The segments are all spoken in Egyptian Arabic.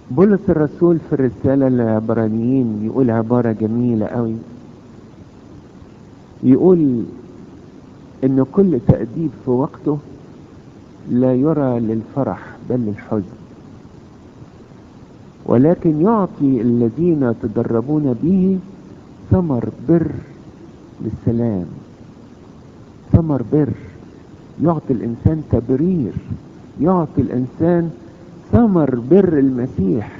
بولس الرسول في الرسالة للعبرانيين يقول عبارة جميلة قوي يقول ان كل تأديب في وقته لا يرى للفرح بل للحزن ولكن يعطي الذين يتدربون به ثمر بر للسلام ثمر بر يعطي الانسان تبرير يعطي الانسان ثمر بر المسيح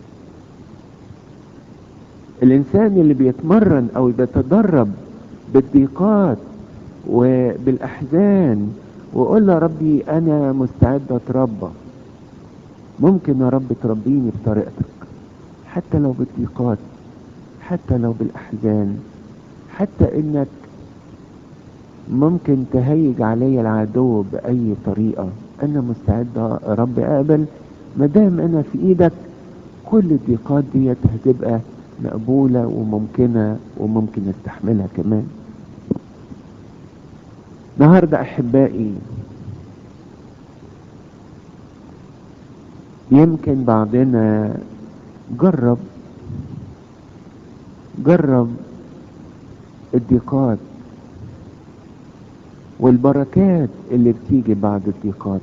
الانسان اللي بيتمرن او بيتدرب بالضيقات وبالاحزان ويقول له ربي انا مستعد اتربى ممكن يا رب تربيني بطريقتك حتى لو بالضيقات حتى لو بالاحزان حتى انك ممكن تهيج علي العدو باي طريقه انا مستعد يا رب اقبل ما دام انا في ايدك كل الضيقات ديت هتبقى مقبولة وممكنة وممكن نستحملها كمان النهاردة احبائي يمكن بعضنا جرب جرب الضيقات والبركات اللي بتيجي بعد الضيقات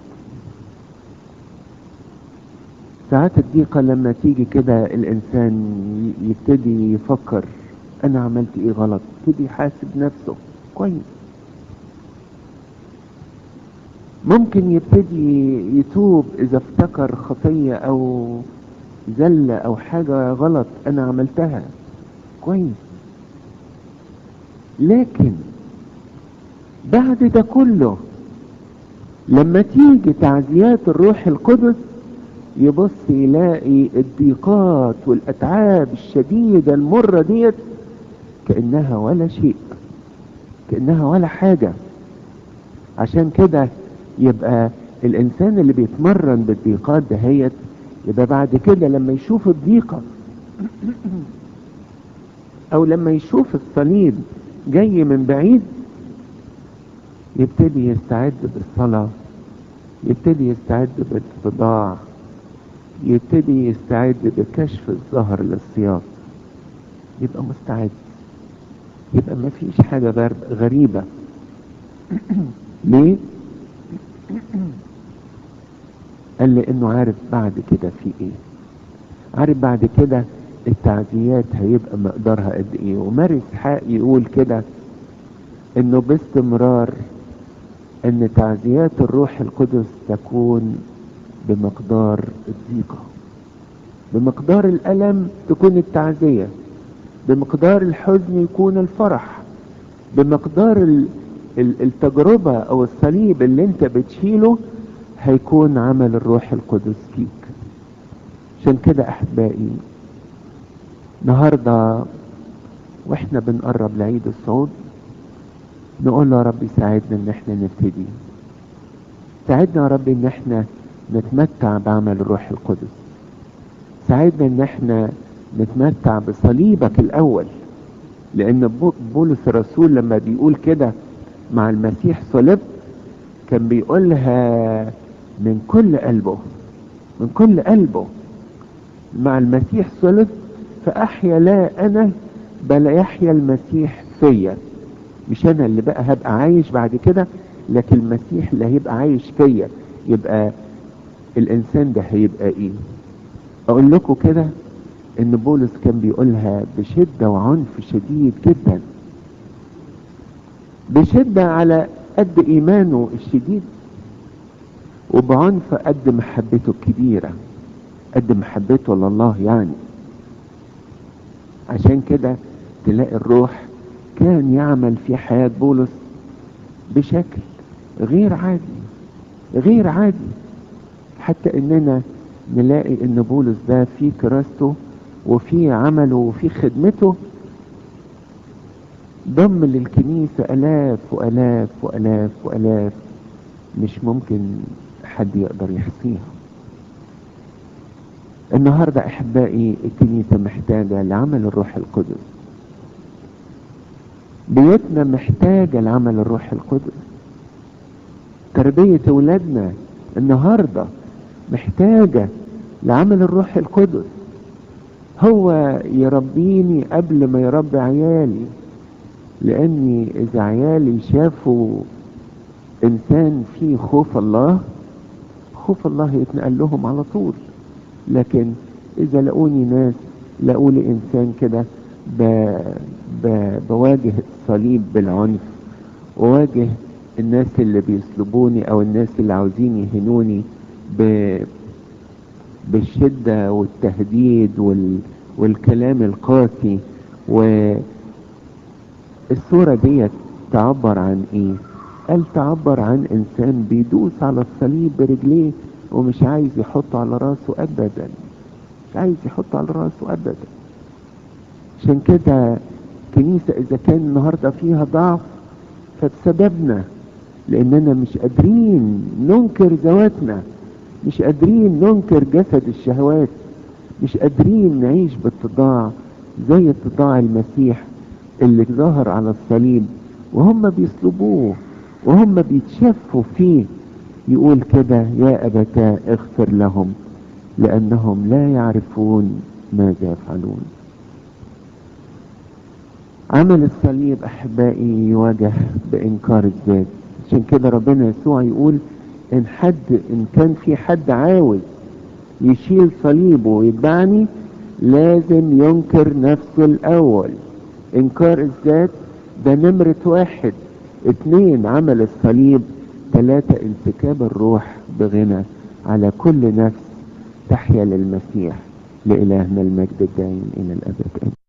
ساعات الضيقة لما تيجي كده الإنسان يبتدي يفكر أنا عملت إيه غلط يبتدي يحاسب نفسه كويس ممكن يبتدي يتوب إذا افتكر خطية أو زلة أو حاجة غلط أنا عملتها كويس لكن بعد ده كله لما تيجي تعزيات الروح القدس يبص يلاقي الضيقات والاتعاب الشديده المره ديت كانها ولا شيء كانها ولا حاجه عشان كده يبقى الانسان اللي بيتمرن بالضيقات دهيت يبقى بعد كده لما يشوف الضيقه او لما يشوف الصليب جاي من بعيد يبتدي يستعد بالصلاه يبتدي يستعد بالاتضاع يبتدي يستعد بكشف الظهر للسياق يبقى مستعد يبقى ما فيش حاجة غريبة ليه قال لي انه عارف بعد كده في ايه عارف بعد كده التعزيات هيبقى مقدارها قد ايه ومارس حق يقول كده انه باستمرار ان تعزيات الروح القدس تكون بمقدار الضيقة بمقدار الألم تكون التعزية بمقدار الحزن يكون الفرح بمقدار التجربة أو الصليب اللي أنت بتشيله هيكون عمل الروح القدس فيك عشان كده أحبائي النهاردة واحنا بنقرب لعيد الصعود نقول له يا رب ساعدنا ان احنا نبتدي ساعدنا يا رب ان احنا نتمتع بعمل الروح القدس ساعدنا ان احنا نتمتع بصليبك الاول لان بولس الرسول لما بيقول كده مع المسيح صلبت كان بيقولها من كل قلبه من كل قلبه مع المسيح صلب فاحيا لا انا بل يحيا المسيح فيا مش انا اللي بقى هبقى عايش بعد كده لكن المسيح اللي هيبقى عايش فيا يبقى الانسان ده هيبقى ايه اقول لكم كده ان بولس كان بيقولها بشدة وعنف شديد جدا بشدة على قد ايمانه الشديد وبعنف قد محبته الكبيرة قد محبته لله يعني عشان كده تلاقي الروح كان يعمل في حياة بولس بشكل غير عادي غير عادي حتى اننا نلاقي ان بولس ده في كراسته وفي عمله وفي خدمته ضم للكنيسة الاف والاف والاف والاف مش ممكن حد يقدر يحصيها النهاردة احبائي الكنيسة محتاجة لعمل الروح القدس بيتنا محتاجة لعمل الروح القدس تربية اولادنا النهاردة محتاجة لعمل الروح القدس هو يربيني قبل ما يربي عيالي لاني اذا عيالي شافوا انسان فيه خوف الله خوف الله يتنقل لهم على طول لكن اذا لقوني ناس لقوا لي انسان كده ب... ب... بواجه الصليب بالعنف وواجه الناس اللي بيسلبوني او الناس اللي عاوزين يهنوني ب... بالشدة والتهديد وال... والكلام القاسي والصورة دي تعبر عن ايه قال تعبر عن انسان بيدوس على الصليب برجليه ومش عايز يحطه على راسه ابدا مش عايز يحطه على راسه ابدا عشان كده كنيسة اذا كان النهاردة فيها ضعف فبسببنا لاننا مش قادرين ننكر ذواتنا مش قادرين ننكر جسد الشهوات مش قادرين نعيش باتضاع زي اتضاع المسيح اللي ظهر على الصليب وهم بيصلبوه وهم بيتشفوا فيه يقول كده يا أبتاه اغفر لهم لأنهم لا يعرفون ماذا يفعلون عمل الصليب أحبائي يواجه بإنكار الذات عشان كده ربنا يسوع يقول إن حد إن كان في حد عاوز يشيل صليبه ويتبعني لازم ينكر نفسه الأول إنكار الذات ده نمرة واحد اتنين عمل الصليب ثلاثة انسكاب الروح بغنى على كل نفس تحيا للمسيح لإلهنا المجد الدائم إلى الأبد